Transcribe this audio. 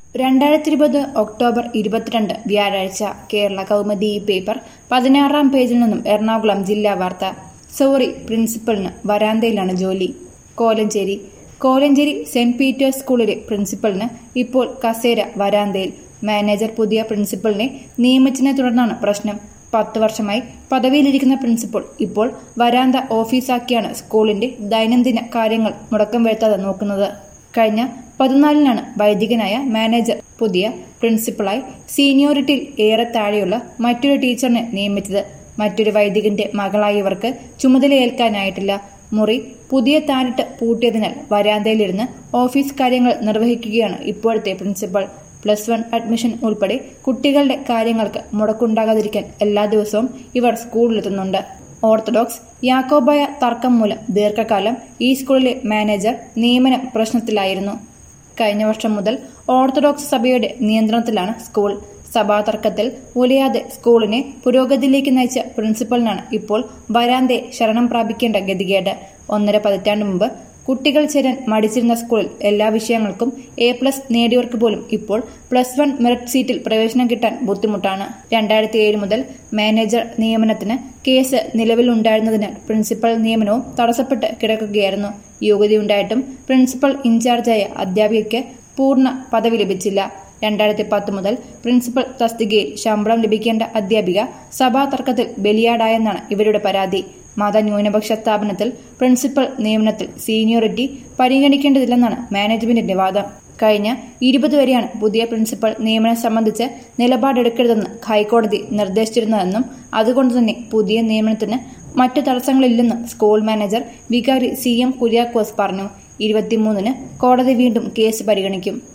രണ്ടായിരത്തി ഇരുപത് ഒക്ടോബർ ഇരുപത്തിരണ്ട് വ്യാഴാഴ്ച കേരള കൗമുദി ഈ പേപ്പർ പതിനാറാം പേജിൽ നിന്നും എറണാകുളം ജില്ലാ വാർത്ത സോറി പ്രിൻസിപ്പലിന് വരാന്തയിലാണ് ജോലി കോലഞ്ചേരി കോലഞ്ചേരി സെന്റ് പീറ്റേഴ്സ് സ്കൂളിലെ പ്രിൻസിപ്പലിന് ഇപ്പോൾ കസേര വരാന്തയിൽ മാനേജർ പുതിയ പ്രിൻസിപ്പലിനെ നിയമിച്ചതിനെ തുടർന്നാണ് പ്രശ്നം പത്ത് വർഷമായി പദവിയിലിരിക്കുന്ന പ്രിൻസിപ്പൽ ഇപ്പോൾ വരാന്ത ഓഫീസാക്കിയാണ് സ്കൂളിന്റെ ദൈനംദിന കാര്യങ്ങൾ മുടക്കം വരുത്താതെ നോക്കുന്നത് കഴിഞ്ഞ പതിനാലിനാണ് വൈദികനായ മാനേജർ പുതിയ പ്രിൻസിപ്പളായി സീനിയോറിറ്റിയിൽ ഏറെ താഴെയുള്ള മറ്റൊരു ടീച്ചറിനെ നിയമിച്ചത് മറ്റൊരു വൈദികന്റെ മകളായ ഇവർക്ക് ചുമതലയേൽക്കാനായിട്ടില്ല മുറി പുതിയ താനിട്ട് പൂട്ടിയതിനാൽ വരാന്തയിലിരുന്ന് ഓഫീസ് കാര്യങ്ങൾ നിർവഹിക്കുകയാണ് ഇപ്പോഴത്തെ പ്രിൻസിപ്പൽ പ്ലസ് വൺ അഡ്മിഷൻ ഉൾപ്പെടെ കുട്ടികളുടെ കാര്യങ്ങൾക്ക് മുടക്കുണ്ടാകാതിരിക്കാൻ എല്ലാ ദിവസവും ഇവർ സ്കൂളിലെത്തുന്നുണ്ട് ഓർത്തഡോക്സ് യാക്കോബായ തർക്കം മൂലം ദീർഘകാലം ഈ സ്കൂളിലെ മാനേജർ നിയമനം പ്രശ്നത്തിലായിരുന്നു കഴിഞ്ഞ വർഷം മുതൽ ഓർത്തഡോക്സ് സഭയുടെ നിയന്ത്രണത്തിലാണ് സ്കൂൾ സഭാ തർക്കത്തിൽ ഉലയാതെ സ്കൂളിനെ പുരോഗതിയിലേക്ക് നയിച്ച പ്രിൻസിപ്പലിനാണ് ഇപ്പോൾ വരാന്തെ ശരണം പ്രാപിക്കേണ്ട ഗതികേട് ഒന്നര പതിറ്റാണ്ട് മുമ്പ് കുട്ടികൾ ചേരാൻ മടിച്ചിരുന്ന സ്കൂളിൽ എല്ലാ വിഷയങ്ങൾക്കും എ പ്ലസ് നേടിയവർക്ക് പോലും ഇപ്പോൾ പ്ലസ് വൺ മെറിറ്റ് സീറ്റിൽ പ്രവേശനം കിട്ടാൻ ബുദ്ധിമുട്ടാണ് രണ്ടായിരത്തി ഏഴ് മുതൽ മാനേജർ നിയമനത്തിന് കേസ് നിലവിലുണ്ടായിരുന്നതിനാൽ പ്രിൻസിപ്പൽ നിയമനവും തടസ്സപ്പെട്ട് കിടക്കുകയായിരുന്നു യോഗ്യതയുണ്ടായിട്ടും പ്രിൻസിപ്പൽ ഇൻചാർജായ അധ്യാപികയ്ക്ക് പൂർണ്ണ പദവി ലഭിച്ചില്ല രണ്ടായിരത്തി പത്ത് മുതൽ പ്രിൻസിപ്പൽ തസ്തികയിൽ ശമ്പളം ലഭിക്കേണ്ട അധ്യാപിക സഭാ തർക്കത്തിൽ ബലിയാടായെന്നാണ് ഇവരുടെ പരാതി മതന്യൂനപക്ഷ സ്ഥാപനത്തിൽ പ്രിൻസിപ്പൽ നിയമനത്തിൽ സീനിയോറിറ്റി പരിഗണിക്കേണ്ടതില്ലെന്നാണ് മാനേജ്മെന്റിന്റെ വാദം കഴിഞ്ഞ ഇരുപത് വരെയാണ് പുതിയ പ്രിൻസിപ്പൽ നിയമനം സംബന്ധിച്ച് നിലപാടെടുക്കരുതെന്ന് ഹൈക്കോടതി നിർദ്ദേശിച്ചിരുന്നതെന്നും അതുകൊണ്ടുതന്നെ പുതിയ നിയമനത്തിന് മറ്റു തടസ്സങ്ങളില്ലെന്നും സ്കൂൾ മാനേജർ വികാരി സി എം കുര്യാക്കോസ് പറഞ്ഞു ഇരുപത്തിമൂന്നിന് കോടതി വീണ്ടും കേസ് പരിഗണിക്കും